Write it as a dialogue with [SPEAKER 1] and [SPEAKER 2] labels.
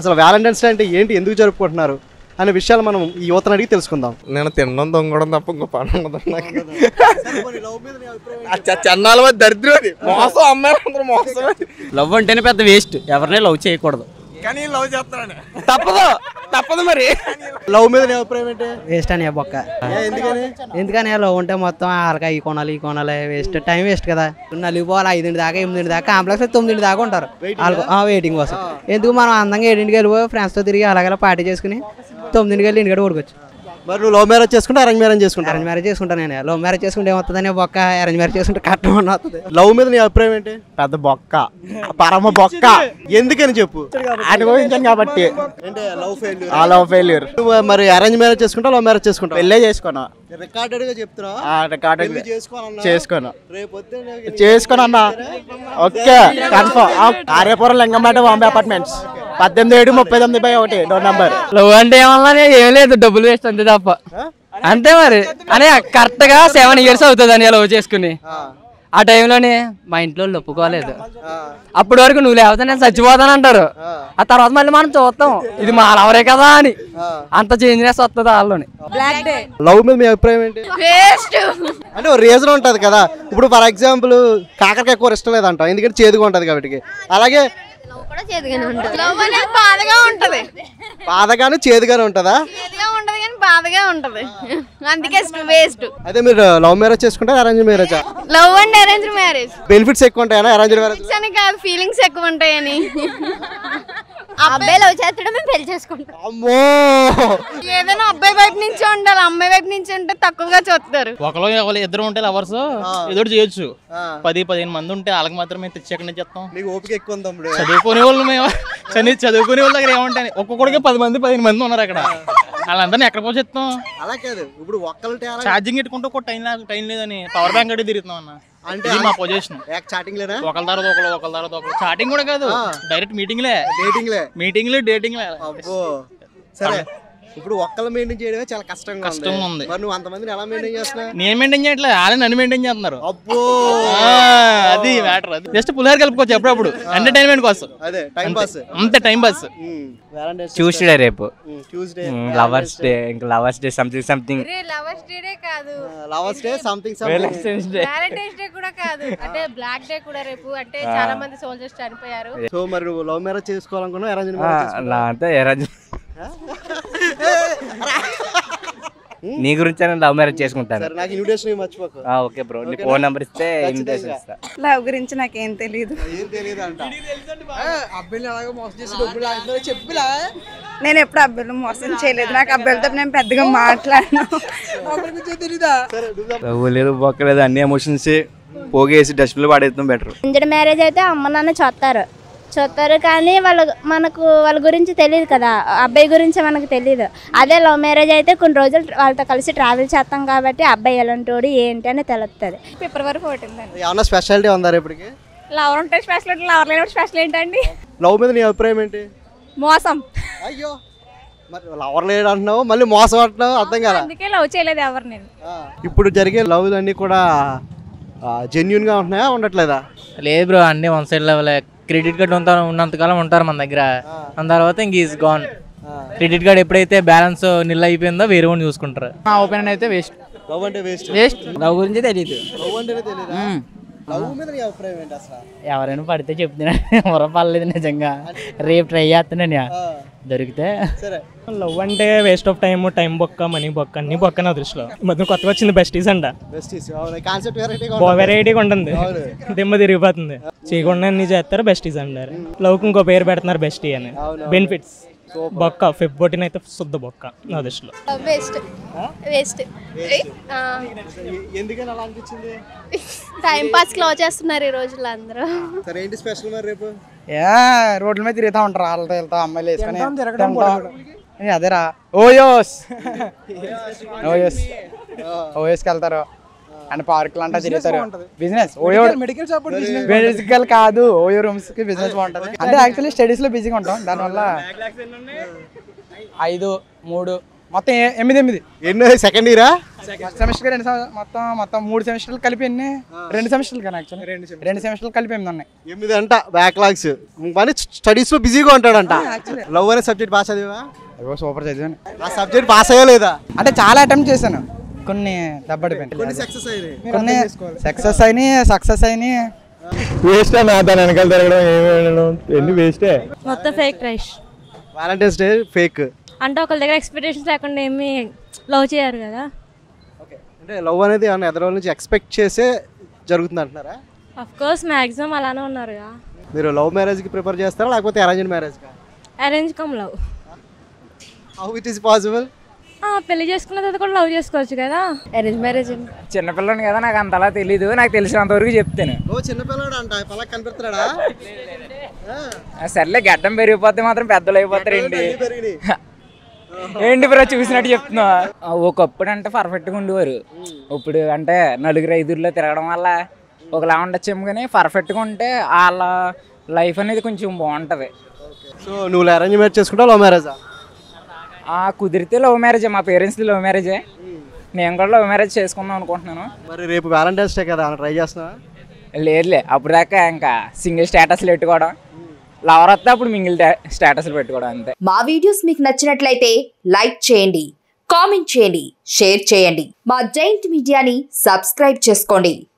[SPEAKER 1] అసలు Valentine's day అంటే ఏంటి ఎందుకు జరుపుకుంటున్నారు అనే విషయాలు మనం ఈ యువతను అడిగి తెలుసుకుందాం
[SPEAKER 2] నేను తినడం దొంగడం తప్ప ఇంకో పని ఉండదు నాకు అచ్చ- చన్నాల మీద దరిద్రం అది మోసం అమ్మాయిలు అందరూ మోసం అది.
[SPEAKER 3] లవ్ అంటేనే పెద్ద వేస్ట్ ఎవరిని లవ్ చేయకూడదు
[SPEAKER 2] కానీ లవ్ చేస్తానని
[SPEAKER 3] తప్పదు తప్పదు మరి
[SPEAKER 1] లవ్ మీద నీ అభిప్రాయం ఏంటి
[SPEAKER 4] వేస్ట్ అని బొక్క
[SPEAKER 1] ఏ, ఎందుకని
[SPEAKER 4] ఎందుకని లవ్ ఉంటే మొత్తం వాళ్ళకి అవి కొనాలి ఈ కొనాలి వేస్ట్ టైం వేస్ట్ కదా నలిగిపోవాలి ఐదింటి దాకా ఎనిమిదింటి దాకా కాంప్లెక్స్ తొమ్మిదింటి దాకా ఉంటారు వాళ్ళకు వెయిటింగ్ కోసం ఎందుకు మనం అందంగా ఏడింటికి వెళ్ళిపోయి ఫ్రెండ్స్తో తిరిగి అలాగలా పార్టీ చేసుకుని తొమ్మిదింటికి వెళ్ళి ఇంటికి కొడుకోవచ్చు
[SPEAKER 1] మరి నువ్వు లవ్ మ్యారేజ్ చేసుకుంటే అరేంజ్ మ్యారేజ్ చేసుకుంటా
[SPEAKER 4] అరేంజ్ మ్యారేజ్ చేసుకుంటాను నేను లవ్ మ్యారేజ్ చేసుకుంటే ఏమవుతుందని బొక్క అరేంజ్ మ్యారేజ్ చేసుకుంటే కట్టం అని వస్తుంది
[SPEAKER 1] లవ్ మీద నీ అభిప్రాయం ఏంటి
[SPEAKER 2] పెద్ద బొక్క పరమ బొక్క
[SPEAKER 1] ఎందుకని చెప్పు
[SPEAKER 2] అనుభవించాను కాబట్టి
[SPEAKER 1] అంటే లవ్ ఫెయిల్యూర్
[SPEAKER 2] ఆ లవ్ ఫెయిల్యూర్
[SPEAKER 1] నువ్వు మరి అరేంజ్ మ్యారేజ్ చేసుకుంటా లవ్ మ్యారేజ్ చేసుకుంటా
[SPEAKER 2] పెళ్ళే చేసుకున్నా
[SPEAKER 1] రికార్డెడ్ గా చెప్తున్నావు
[SPEAKER 2] ఆ రికార్డ్
[SPEAKER 1] పెళ్లి చేసుకోవాలన్నా
[SPEAKER 2] చేసుకోను
[SPEAKER 1] రేపు పొద్దున్న
[SPEAKER 2] చేసుకుని అన్న okay confirm Aryapuram Lingampeta Bombay apartments పద్దెనిమిది ఏడు ముప్పై తొమ్మిది బై ఒకటి డోర్ నంబర్
[SPEAKER 3] లవ్ అంటే ఏమన్నా ఏం లేదు డబ్బులు వేస్ట్ అంతే తప్ప అంతే మరి అనే కరెక్ట్ గా సెవెన్ ఇయర్స్ అవుతుంది అని లవ్ చేసుకుని ఆ టైంలోనే మా ఇంట్లో వాళ్ళు ఒప్పుకోలేదు అప్పటి వరకు నువ్వు లేకపోతే నేను చచ్చిపోతాను అంటారు ఆ తర్వాత మళ్ళీ మనం చూస్తాం ఇది మా లవరే కదా అని అంత చేంజ్నెస్ వస్తుంది వాళ్ళని
[SPEAKER 1] లవ్ మీద మీ అభిప్రాయం ఏంటి
[SPEAKER 5] వేస్ట్
[SPEAKER 1] అంటే ఒక రీజన్ ఉంటుంది కదా ఇప్పుడు ఫర్ ఎగ్జాంపుల్ కాకరకాయ కూర ఇష్టం లేదంట ఎందుకంటే చేదుగా ఉంటుంది కాబట్టి అలాగే
[SPEAKER 5] లవ్ కూడా చేదుగానే ఉంటుంది లవ్ అనేది బాధగా ఉంటది
[SPEAKER 1] బాధగాను చేదుగానే ఉంటుందా
[SPEAKER 5] చేదుగా ఉంటది కానీ బాధగా ఉంటది అందుకే వేస్ట్
[SPEAKER 1] అదే మీరు లవ్ మ్యారేజ్ చేసుకుంటారా arrange marriage
[SPEAKER 5] love and arrange marriage
[SPEAKER 1] benefits ఎక్కువ ఉంటాయా అరేంజ్ మ్యారేజ్
[SPEAKER 5] అని కాదు ఫీలింగ్స్ ఎక్కువ ఉంటాయని అబ్బాయి లవ్ చేస్తాడు మేము పెళ్లి చేసుకుంటాం
[SPEAKER 1] అమ్మో
[SPEAKER 5] ఏదైనా అబ్బాయి వైపు నుంచి ఉండాలి అమ్మాయి వైపు నుంచి ఉంటే తక్కువగా చూస్తారు
[SPEAKER 6] ఒకరు ఒకరు ఇద్దరు ఉంటే లవర్స్ ఎదురు చేయొచ్చు పది పదిహేను మంది ఉంటే వాళ్ళకి మాత్రమే తెచ్చి ఎక్కడి నుంచి చెప్తాం
[SPEAKER 1] నీకు ఓపిక ఎక్కువ ఉంది తమ్ముడు
[SPEAKER 6] చదువుకునే వాళ్ళు మేము చదివి చదువుకునే వాళ్ళ దగ్గర ఏముంటాయి ఒక్కొక్కడికి పది మంది పదిహేను మంది ఉన్నారు అక్కడ వాళ్ళందరినీ ఎక్కడ పోసేస్తాం
[SPEAKER 1] అలా కాదు ఇప్పుడు ఒక్కరు
[SPEAKER 6] ఛార్జింగ్ పెట్టుకుంటే ఒక టైం లేదు టైం లేదని పవర్ బ్యాంక్ అడిగి తిరుగుతున్నాం అన్న
[SPEAKER 1] అంటే
[SPEAKER 6] ఇది మా పొజిషన్
[SPEAKER 1] చాటింగ్ లేనా
[SPEAKER 6] ఒకళ్ళ తర్వాత ఒకళ్ళు ఒకళ్ళ తర్వాత ఒకళ్ళు చాటింగ్ కూడా కాదు డైరెక్ట్ మీటింగ్లే
[SPEAKER 1] డేటింగ్ లే
[SPEAKER 6] మీటింగ్లే డేటింగ్లే
[SPEAKER 1] అబ్బో సరే ఇప్పుడు ఒక్కళ్ళు మెయింటైన్ చేయడమే చాలా కష్టంగా
[SPEAKER 6] కష్టంగా ఉంది.
[SPEAKER 1] మరి నువ్వు అంతమందిని ఎలా మెయింటైన్ చేస్తున్నావు
[SPEAKER 6] నేను మెయింటైన్ చేయట్లేదు వాళ్ళే నన్ను మెయింటైన్ చేస్తున్నారు
[SPEAKER 1] అబ్బో
[SPEAKER 6] ఆ, అది మ్యాటర్ అది జస్ట్ పులిహార కలుపుకోవచ్చు అప్పుడప్పుడు ఎంటర్టైన్మెంట్ కోసం
[SPEAKER 1] అదే టైం పాస్
[SPEAKER 6] అంతే టైం పాస్
[SPEAKER 1] వ్యాలంటైన్స్
[SPEAKER 3] ట్యూస్డే రేపు
[SPEAKER 1] ట్యూస్డే
[SPEAKER 3] లవర్స్ డే ఇంకా lovers day something something
[SPEAKER 5] lovers day కాదు
[SPEAKER 1] lovers day something something
[SPEAKER 5] Valentine's day కూడా కాదు అంటే బ్లాక్ డే కూడా రేపు అంటే చాలా మంది సోల్జర్స్ చనిపోయారు
[SPEAKER 1] సో మరి నువ్వు లవ్ మ్యారేజ్ చేసుకోవాలనుకున్నావు అరేంజ్ మ్యారేజ్
[SPEAKER 3] నా అంటే ఎరాజ్ నీ గురించి లవ్ మ్యారేజ్ చేసుకుంటాను
[SPEAKER 1] సరే నాకు ఇన్విటేషన్ మర్చిపోకు
[SPEAKER 3] ఓకే బ్రో నీ ఫోన్ నెంబర్ ఇస్తే ఇన్విటేషన్ ఇస్తా
[SPEAKER 7] లవ్ గురించి నాకేం తెలియదు
[SPEAKER 1] ఏం తెలియదు అంట
[SPEAKER 7] నేను ఎప్పుడు అబ్బాయిలు మోసం చేయలేదు నాకు అబ్బాయిలతో నేను పెద్దగా మాట్లాడను
[SPEAKER 1] సరే నువ్వు
[SPEAKER 3] లవ్ లేదు బొక్కలేదు అన్ని ఎమోషన్స్ పోగేసి డస్ట్బిన్లో పడేస్తాం బెటర్
[SPEAKER 5] ఇంజడ్ మ్యారేజ్ అయితే అమ్మ నాన్న చూస్తారు చూస్తారు కానీ వాళ్ళ మనకు వాళ్ళ గురించి తెలియదు కదా అబ్బాయి గురించి మనకు తెలియదు అదే లవ్ మ్యారేజ్ అయితే కొన్ని రోజులు వాళ్ళతో కలిసి ట్రావెల్ చేస్తాం కాబట్టి అబ్బాయి ఎలాంటోడు ఏంటి అని తెలుస్తుంది
[SPEAKER 7] ఫిబ్రవరి ఫోర్టీన్త్ అండి
[SPEAKER 1] ఏమన్నా స్పెషాలిటీ ఉందా రేపటికి
[SPEAKER 7] లవర్ ఉంటే స్పెషల్ అంటే లవర్ లేనప్పుడు స్పెషల్ ఏంటండి
[SPEAKER 1] లవ్ మీద నీ అభిప్రాయం ఏంటి
[SPEAKER 7] మోసం
[SPEAKER 1] అయ్యో మరి లవర్ లేడు అంటున్నావు మళ్ళీ మోసం అంటున్నావు అర్థం కదా
[SPEAKER 7] అందుకే లవ్ చేయలేదు ఎవరు నేను
[SPEAKER 1] ఇప్పుడు జరిగే లవ్ అన్నీ కూడా జెన్యున్ గా ఉంటున్నాయా ఉండట్లేదా
[SPEAKER 6] లేదు బ్రో అన్ని one side level credit card ఉంటా ఉన్నంతకాలం ఉంటారు మన దగ్గర దాని తర్వాత ఇంక ఈజ్ గాన్ క్రెడిట్ కార్డ్ ఎప్పుడైతే బ్యాలెన్స్ నిల్ అయిపోయిందో వేరే వాడిని చూసుకుంటారు
[SPEAKER 3] నా ఒపీనియన్ అయితే వేస్ట్
[SPEAKER 1] లవ్ అంటే వేస్ట్
[SPEAKER 3] వేస్ట్ లవ్ గురించి తెలియదు
[SPEAKER 1] లవ్ అంటేనే తెలియదా లవ్ మీద నీ అభిప్రాయం ఏంటి అసలు
[SPEAKER 3] ఎవరైనా పడితే చెప్తున్నా ఎవరో పర్లేదు నిజంగా రేపు ట్రై చేస్తున్నాను దొరికితే
[SPEAKER 1] సరే
[SPEAKER 8] లవ్ అంటే వేస్ట్ ఆఫ్ టైం టైం బొక్క మనీ బొక్క అన్ని బొక్క నా దృష్టిలో ఈ మధ్య కొత్తగా వచ్చింది బెస్టీస్ అంట
[SPEAKER 1] బెస్ట్ కాన్సెప్ట్ వెరైటీగా
[SPEAKER 8] వెరైటీగా ఉంటుంది దిమ్మ తిరిగిపోతుంది చేయకుండా అన్ని చేస్తారు బెస్టీస్ అంటారు లవ్కి ఇంకో పేరు పెడుతున్నారు బెస్టీ అని బెనిఫిట్స్ బొక్క ఫిఫ్ ఫోర్టీన్ అయితే శుద్ధ బొక్క నా దృష్టిలో
[SPEAKER 5] వేస్ట్ వేస్ట్
[SPEAKER 1] ఎందుకని అలా అనిపించింది
[SPEAKER 5] టైం పాస్ క్లోజ్ చేస్తున్నారు ఈ రోజుల్లో అందరూ
[SPEAKER 1] సరే ఏంటి స్పెషల్ మరి రేపు
[SPEAKER 4] ఏ రోడ్ల మీద తిరుగుతా ఉంటారు వాళ్ళతో వెళ్తా అమ్మాయిలు వేసుకొని తింటాం. ఏ, అదేరా ఓయోస్ ఓయోస్ ఓయోస్కి వెళ్తారు అండ్ పార్కులు అంటా తిరుగుతారు business OYO medical shop medical కాదు ఓయో రూమ్స్ కి బిజినెస్ బాగుంటది అంటే యాక్చువల్లీ స్టడీస్ లో బిజీగా ఉంటాం దానివల్ల ఐదు మూడు మొత్తం ఏ- ఎనిమిది ఎనిమిది
[SPEAKER 1] ఎన్నో సెకండ్ ఇయరా
[SPEAKER 4] ఫస్ట్ సెమిస్టర్ రెండు సెమ- మొత్తం మొత్తం మూడు సెమిస్టర్లు కలిపి ఎన్ని రెండు సెమిస్టర్లు కానీ యాక్చువల్లీ రెండు సెమిస్టర్లు కలిపి ఎనిమిది ఉన్నాయి
[SPEAKER 1] ఎనిమిది అంట బ్యాక్లాగ్స్ కానీ స్టడీస్ లో బిజీగా ఉంటాడంట లవ్ అనే సబ్జెక్ట్ పాస్ చదివా
[SPEAKER 4] అయ్యో సూపర్ చదివాను
[SPEAKER 1] ఆ సబ్జెక్ట్ పాస్ అయ్యా లేదా
[SPEAKER 4] అంటే చాలా అటెంప్ట్ చేశాను కొన్ని దెబ్బడిపోయింది
[SPEAKER 1] సక్సెస్ అయ్యింది
[SPEAKER 4] కొన్ని సక్సెస్ అయినాయి సక్సెస్ అయినాయి
[SPEAKER 2] వేస్ట్ నా దాని వెనకాల తిరగడం ఏమి ఎన్ని వేస్టే
[SPEAKER 9] మొత్తం ఫేక్ రైష్
[SPEAKER 1] వాలంటైన్స్ డే ఫేక్
[SPEAKER 9] అంటే ఒకళ్ళ దగ్గర ఎక్స్పెక్టేషన్స్ లేకుండా ఏమీ లవ్ చేయరు కదా
[SPEAKER 1] అంటే లవ్ అనేది ఏమన్నా ఎదరోళ్ళ నుంచి ఎక్స్పెక్ట్ చేసే జరుగుతుంది అంటున్నారా
[SPEAKER 9] అఫ్ కోర్స్ మ్యాక్సిమం అలానే ఉన్నారుగా
[SPEAKER 1] మీరు లవ్ మ్యారేజ్కి ప్రిపేర్ చేస్తారా లేకపోతే అరేంజ్డ్ మ్యారేజ్కా
[SPEAKER 9] arrange come love
[SPEAKER 1] how it is possible
[SPEAKER 9] పెళ్లి చేసుకున్న తర్వాత కూడా లవ్ చేసుకోవచ్చు కదా అరేంజ్ మ్యారేజ్
[SPEAKER 10] చిన్నపిల్లని కదా నాకు అంతలా తెలీదు నాకు తెలిసినంత వరకు చెప్తాను
[SPEAKER 1] ఓ చిన్నపిల్లడు అంట పలా కనిపెడుతున్నాడా
[SPEAKER 10] ఆ, సర్లే గడ్డం పెరిగిపోతే మాత్రం పెద్దలు అయిపోతారు ఏంటి ఏంటి బ్రో చూసినట్టు చెప్తున్నా ఆ, ఒకప్పుడు అంటే పర్ఫెక్ట్గా ఉండేవారు ఇప్పుడు అంటే నలుగురు ఐదుగురిలో తిరగడం వల్ల ఒకలా ఉండొచ్చేమో కానీ పర్ఫెక్ట్గా ఉంటే వాళ్ళ లైఫ్ అనేది కొంచెం బాగుంటుంది
[SPEAKER 1] సో నువ్వు అరేంజ్ మ్యారేజ్ చేసుకుంటావు లవ్ మ్యారేజా
[SPEAKER 10] ఆ, కుదిరితే లవ్ మ్యారేజే మా పేరెంట్స్ది లవ్ మ్యారేజే నేను కూడా లవ్ మ్యారేజ్ చేసుకుందాం అనుకుంటున్నాను
[SPEAKER 1] మరి రేపు వ్యాలంటైన్స్ డే కదా ట్రై చేస్తున్నావా
[SPEAKER 10] లేదులే అప్పుడు దాకా ఇంకా సింగిల్ స్టేటస్లు పెట్టుకోవడం లవర్ వస్తే అప్పుడు మింగిల్ స్టేటస్లు పెట్టుకోవడం అంతే
[SPEAKER 11] మా వీడియోస్ మీకు నచ్చినట్లయితే లైక్ చేయండి కామెంట్ చేయండి షేర్ చేయండి మా జైంట్ మీడియాని సబ్స్క్రైబ్ చేసుకోండి